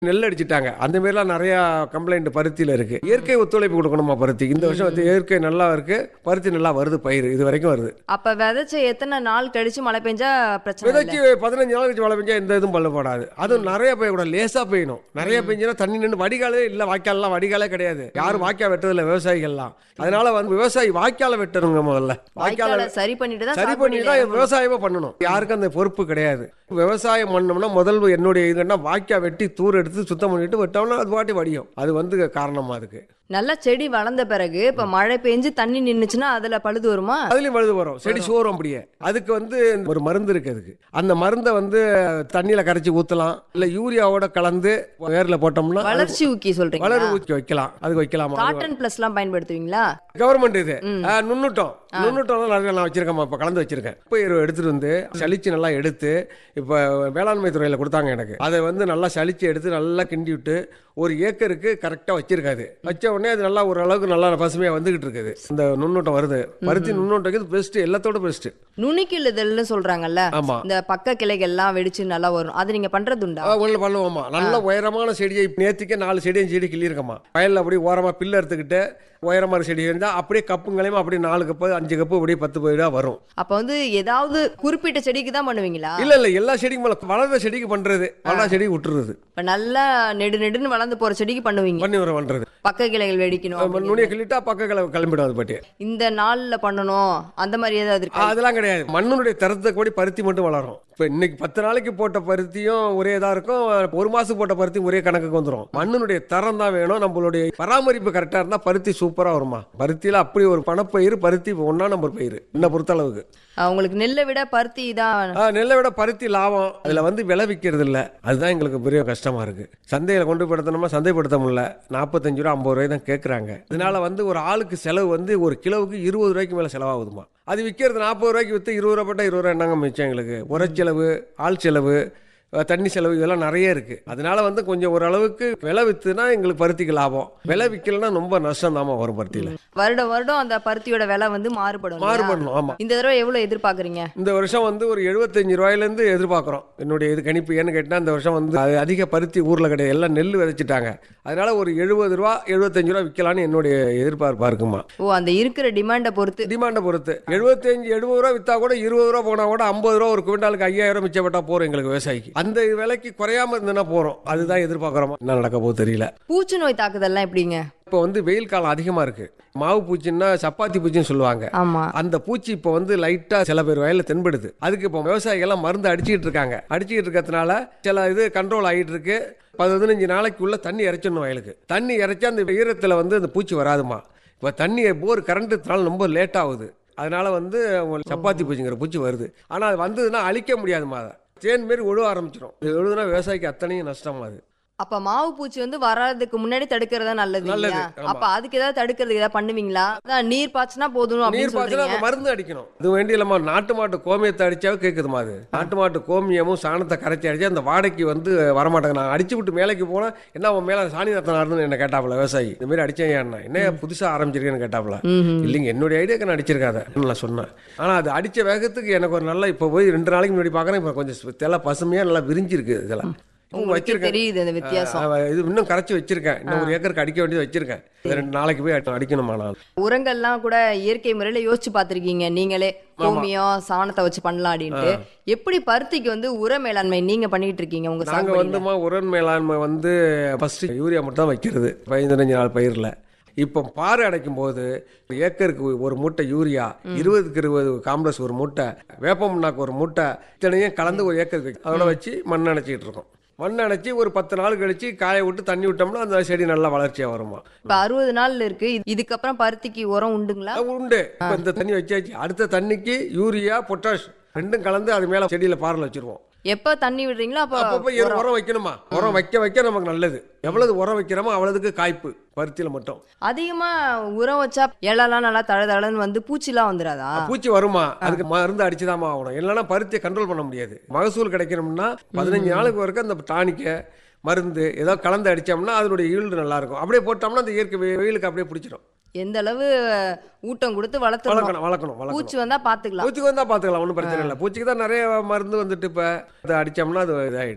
நெல் அடிச்சிட்டாங்க அந்த மாதிரிலாம் நிறைய கம்ப்ளைண்ட் பருத்தியில இருக்கு இயற்கை ஒத்துழைப்பு கொடுக்கணுமா பருத்தி இந்த வருஷம் வந்து இயற்கை நல்லா இருக்கு பருத்தி நல்லா வருது பயிர் இது வரைக்கும் வருது அப்ப விதைச்ச எத்தனை நாள் கழிச்சு மழை பெஞ்சா பிரச்சனை இல்லை விதைக்கு பதினஞ்சு நாள் கழிச்சு மழை பெஞ்சா எந்த இதுவும் பல்லப்படாது அதுவும் நிறைய பெய்யக்கூடாது லேசா பெய்யணும் நிறைய பெஞ்சுனா தண்ணி நின்று வடிகாலே இல்ல வாய்க்கால்லாம் வடிகாலே கிடையாது யாரும் வாய்க்கால் வெட்டுறதில்ல விவசாயிகள்லாம் அதனால வந்து விவசாயி வாய்க்கால வெட்டணுங்க முதல்ல வாய்க்கால வாய்க்கால சரி பண்ணிட்டு தான் சரி சாகுபடி பண்ணி தான் விவசாயமே பண்ணணும் யாருக்கும் அந்த பொறுப்பு கிடையாது விவசாயம் பண்ணோம்னா முதல் என்னுடைய இதுன்னா வாய்க்கா வெட்டி தூர் எடுத்து சுத்தம் பண்ணிட்டு விட்டோம்னா அது பாட்டி வடியும் அது வந்து காரணமா அதுக்கு நல்லா செடி வளர்ந்த பிறகு இப்ப மழை பெஞ்சு தண்ணி நின்னுச்சுன்னா அதுல பழுது வருமா அதுலயும் வழுது வரும் செடி சோறும் அப்படியே அதுக்கு வந்து ஒரு மருந்து இருக்கு அதுக்கு அந்த மருந்தை வந்து தண்ணியில கரைச்சி ஊத்தலாம் இல்ல யூரியாவோட கலந்து வேர்ல போட்டோம்னா அது வளர்ச்சி ஊக்கி சொல்றீங்க வளர ஊக்கி வைக்கலாம் அதுக்கு வைக்கலாமா காட்டன் பிளஸ் எல்லாம் பயன்படுத்துவீங்களா கவர்மெண்ட் இது ஆ, நுண்ணுட்டம் நுண்ணுட்டம் நிறைய நான் வச்சிருக்கேன் இப்போ கலந்து வச்சிருக்கேன் இப்போ எடுத்துட்டு வந்து சலிச்சு நல்லா எடுத்து இப்போ வேளாண்மை துறையில் கொடுத்தாங்க எனக்கு அதை வந்து நல்லா சலிச்சு எடுத்து நல்லா கிண்டி விட்டு ஒரு ஏக்கருக்கு கரெக்டாக வச்சிருக்காது வச்ச உடனே அது நல்லா ஓரளவுக்கு நல்லா பசுமையாக வந்துகிட்டு இருக்குது இந்த நுண்ணூட்டம் வருது பருத்தி நுண்ணூட்டம் பெஸ்ட் எல்லாத்தோட பெஸ்ட் நுனிக்கிழுதல்னு சொல்றாங்கல்ல ஆமா இந்த பக்க கிளைகள் எல்லாம் வெடிச்சு நல்லா வரும் அது நீங்க பண்றதுண்டா ஒன்று பண்ணுவோம்மா நல்ல உயரமான செடியை நேத்திக்கே நாலு செடியும் செடி கிள்ளியிருக்கம்மா வயலில் அப்படியே ஓரமாக பில்லு எடுத்துக்கிட்டு உயரமான செடி இருந்தால் அப்படியே கப்புங்களையும் அப்படியே நாலு கப்பு அஞ்சு கப்பு அப்படியே பத்து போயிடா வரும் அப்ப வந்து ஏதாவது குறிப்பிட்ட செடிக்கு தான் பண்ணுவீங்களா இல்ல இல்ல எல்லா செடிக்கும் மேல வளர்ற செடிக்கு பண்றது வளர்ற செடிக்கு விட்டுறது இப்ப நல்லா நெடு நெடுன்னு வளர்ந்து போற செடிக்கு பண்ணுவீங்க பண்ணி வர பண்றது பக்க கிளைகள் வெடிக்கணும் நம்ம அப்படின்னு. நுனியை கிள்ளிட்டா பக்கங்களை கிளம்பிடும் அது பாட்டி இந்த நாள்ல பண்ணணும் அந்த மாதிரி ஏதாவது ஆ, இருக்கா அதெல்லாம் கிடையாது மண்ணுடைய தரத்துக்கு கூடி பருத்தி மட்டும் வளரும் இப்ப இன்னைக்கு பத்து நாளைக்கு போட்ட பருத்தியும் ஒரே இதா இருக்கும் ஒரு மாசம் போட்ட பருத்தி ஒரே கணக்குக்கு வந்துடும் மண்ணுடைய தரம் தான் வேணும் நம்மளுடைய பராமரிப்பு கரெக்டா இருந்தா பருத்தி சூப்பரா வருமா பருத்தியில அப்படி ஒரு பணப்பயிர் பருத்தி ஒன்னா நம்பர் பயிர் என்ன பொறுத்தளவுக்கு அஹ் உங்களுக்கு நெல்லை விட பருத்தி தான் ஆ, நெல்லை விட பருத்தி லாபம் அதுல வந்து விலை விற்கிறது இல்ல அதுதான் எங்களுக்கு பெரிய கஷ்டமா இருக்கு சந்தையில கொண்டு படுத்தணுமா சந்தைப்படுத்த முடியல நாற்பத்தஞ்சு ரூபா ஐம்பது ரூபாய் தான் கேட்குறாங்க அதனால வந்து ஒரு ஆளுக்கு செலவு வந்து ஒரு கிலோவுக்கு இருபது ரூபாய்க்கு மேல செலவாகுதுமா அது விற்கிறது நாற்பது ரூபாய்க்கு விற்று இருபது ரூபா போட்டால் இருபது ரூபா என்னங்க மிச்சம் எங்களுக்கு உரச்செலவு ஆள் செலவு அஹ், தண்ணி செலவு இதெல்லாம் நிறைய இருக்கு அதனால வந்து கொஞ்சம் ஓரளவுக்கு விலை வித்துனா எங்களுக்கு பருத்திக்கு லாபம் விலை விற்கலன்னா ரொம்ப நஷ்டம் தாமா வரும் பருத்தியில வருடம் வருடம் அந்த பருத்தியோட விலை வந்து மாறுபடும் இல்லையா? மாறுபடணும் ஆமா இந்த தடவை எவ்வளவு எதிர்பார்க்கறீங்க இந்த வருஷம் வந்து ஒரு எழுபத்தஞ்சு ரூபாயிலேருந்து எதிர்பார்க்குறோம் என்னுடைய இது கணிப்பு ஏன்னு கேட்டால் இந்த வருஷம் வந்து அது அதிக பருத்தி ஊரில் கிடையாது எல்லாம் நெல் விதைச்சிட்டாங்க அதனால ஒரு எழுபது ரூபா எழுபத்தஞ்சு ரூபா விற்கலான்னு என்னுடைய எதிர்பார்ப்பா இருக்குமா ஓ அந்த இருக்கிற டிமாண்டை பொறுத்து டிமாண்டை பொறுத்து எழுபத்தஞ்சு எழுபது ரூபா விற்றா கூட இருபது ரூபா போனா கூட ஐம்பது ரூபா ஒரு குவிண்டாலுக்கு ஐயாயிரம் மிச்சப்பட்டா போகிறோம் எங்களுக்கு விவசாயிக்கு அந்த விலைக்கு குறையாம இருந்ததுன்னா போகிறோம் அதுதான் எதிர்பார்க்குறோமா என்ன நடக்க போகுது தெரியல பூச்சி நோய் தாக்குதல்லாம் எப்படிங்க இப்போ வந்து வெயில் காலம் அதிகமாக இருக்கு மாவு பூச்சின்னா சப்பாத்தி பூச்சின்னு சொல்லுவாங்க ஆமா அந்த பூச்சி இப்போ வந்து லைட்டா சில பேர் வயல்ல தென்படுது அதுக்கு இப்போ விவசாயிகள்லாம் மருந்து அடிச்சிட்டு இருக்காங்க அடிச்சிட்டு இருக்கிறதுனால சில இது கண்ட்ரோல் ஆகிட்டு இருக்கு பதினஞ்சு நாளைக்குள்ள தண்ணி இறைச்சிடணும் வயலுக்கு தண்ணி இறைச்சா அந்த ஈரத்தில் வந்து அந்த பூச்சி வராதுமா இப்போ தண்ணி போர் கரண்ட்டுனால ரொம்ப லேட் ஆகுது அதனால வந்து உங்களுக்கு சப்பாத்தி பூச்சிங்கிற பூச்சி வருது ஆனால் அது வந்ததுன்னா அழிக்க முடியாதுமா அதை தேன் மாரி ஒழுவ ஆரம்பிச்சிடும் இது ஒழுதுனா விவசாயிக்கு அத்தனையும் நஷ்டமா அது அப்ப மாவு பூச்சி வந்து வராதுக்கு முன்னாடி தடுக்கிறதா நல்லது நல்லது, இல்லையா ஆமா. அப்ப அதுக்கு ஏதாவது தடுக்கிறதுக்கு ஏதாவது பண்ணுவீங்களா அதான் நீர் பாய்ச்சினா போதும் நீர் அப்படின்னு பாய்ச்சல சொல்றீங்க அந்த மருந்து அடிக்கணும் இது வேண்டி இல்லாம நாட்டு மாட்டு கோமியத்தை அடிச்சாவே கேட்குதுமா அது நாட்டு மாட்டு கோமியமும் சாணத்தை கரைச்சி அடிச்சா அந்த வாடைக்கு வந்து வரமாட்டாங்க நான் அடிச்சு விட்டு மேலைக்கு போனா என்ன உன் மேல சாணி ரத்தம் ஆடுதுன்னு என்ன கேட்டாப்புல விவசாயி இந்த மாதிரி அடிச்சேன் என்ன என்ன புதுசா ஆரம்பிச்சிருக்கேன்னு கேட்டாப்புல இல்லைங்க என்னுடைய ஐடியாக்கு நான் அடிச்சிருக்காத நான் சொன்னேன் ஆனா அது அடிச்ச வேகத்துக்கு எனக்கு ஒரு நல்ல இப்போ போய் ரெண்டு நாளைக்கு முன்னாடி பார்க்கறேன் இப்போ கொஞ்சம் தெல பசுமையா நல்லா விரிஞ்சிருக்கு இதெல்லாம் உங்களுக்கு வச்சிருக்கேன் தெரியுது அந்த வித்தியாசம் ஆ, இது இன்னும் கரைச்சி வச்சிருக்கேன் இன்னும் ஒரு ஏக்கருக்கு அடிக்க வேண்டியது வச்சிருக்கேன் இது ரெண்டு நாளைக்கு போய் அடிக்கணுமா நான் உரங்கள்லாம் கூட இயற்கை முறையில யோசிச்சு பார்த்திருக்கீங்க நீங்களே கோமியம் சாணத்தை வச்சு பண்ணலாம் அப்படின்ட்டு எப்படி பருத்திக்கு வந்து உர மேலாண்மை நீங்க பண்ணிட்டு இருக்கீங்க உங்க நாங்க சாகுபடியில வந்துமா உரன் மேலாண்மை வந்து ஃபர்ஸ்ட் யூரியா மட்டும் தான் வைக்கிறது பதினஞ்சு நாள் பயிரில் இப்போ பாறை அடைக்கும் போது ஒரு ஏக்கருக்கு ஒரு மூட்டை யூரியா இருபதுக்கு இருபது காம்ப்ளெக்ஸ் ஒரு மூட்டை வேப்பமுன்னாக்கு ஒரு மூட்டை இத்தனையும் கலந்து ஒரு ஏக்கருக்கு வைக்கும். அதோட வச்சு மண் அணைச்சிட்டு இருக்கோம் மண் அணைச்சி ஒரு பத்து நாள் கழிச்சு காய விட்டு தண்ணி விட்டோம்னா அந்த செடி நல்லா வளர்ச்சியா வருமா இப்ப அறுபது நாள் இருக்கு இது- இதுக்கப்புறம் பருத்திக்கு உரம் உண்டுங்களா அது உண்டு இப்போ இந்த தண்ணி வச்சாச்சு அடுத்த தண்ணிக்கு யூரியா பொட்டாஷ் ரெண்டும் கலந்து அது மேல செடியில பாறையில் வச்சிருவோம் எப்ப தண்ணி விடுறீங்களோ அப்ப அப்பப்போ எரு- உரம் வைக்கணுமா உரம் வைக்க வைக்க நமக்கு நல்லது எவ்வளவு உரம் வைக்கிறோமோ அவ்வளவுக்கு காய்ப்பு பருத்தியில மட்டும் அதிகமா உரம் வச்சா இலலாம் நல்லா தழ தழன்னு வந்து பூச்சிலாம் வந்துடாதா பூச்சி வருமா அதுக்கு மருந்து அடிச்சுதாம்மா ஆகணும் இல்லைன்னா பருத்தியை கண்ட்ரோல் பண்ண முடியாது மகசூல் கிடைக்கணும்னா பதினஞ்சு நாளுக்கு வரைக்கும் அந்த டானிக்க மருந்து ஏதோ கலந்து அடிச்சோம்னா அதனுடைய ஈல்டு நல்லா இருக்கும் அப்படியே போட்டோம்னா அந்த இயற்கை வெ- வெயிலுக்கு அப்படியே பிடிச்சிடும் எந்த அளவு ஊட்டம் கொடுத்து வளர்த்துறோம் வளர்க்கணும் வளர்க்கணும் வளர்க்கணும் பூச்சி வந்தா பாத்துக்கலாம் பூச்சிக்கு வந்தா பாத்துக்கலாம் ஒன்றும் பிரச்சனை இல்லை பூச்சிக்கு தான் நிறைய மருந்து வந்துட்டு இப்ப அதை அடிச்சோம்னா அது இதாயிடுது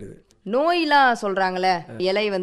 நோயெல்லாம் சொல்றாங்களே இலை வந்து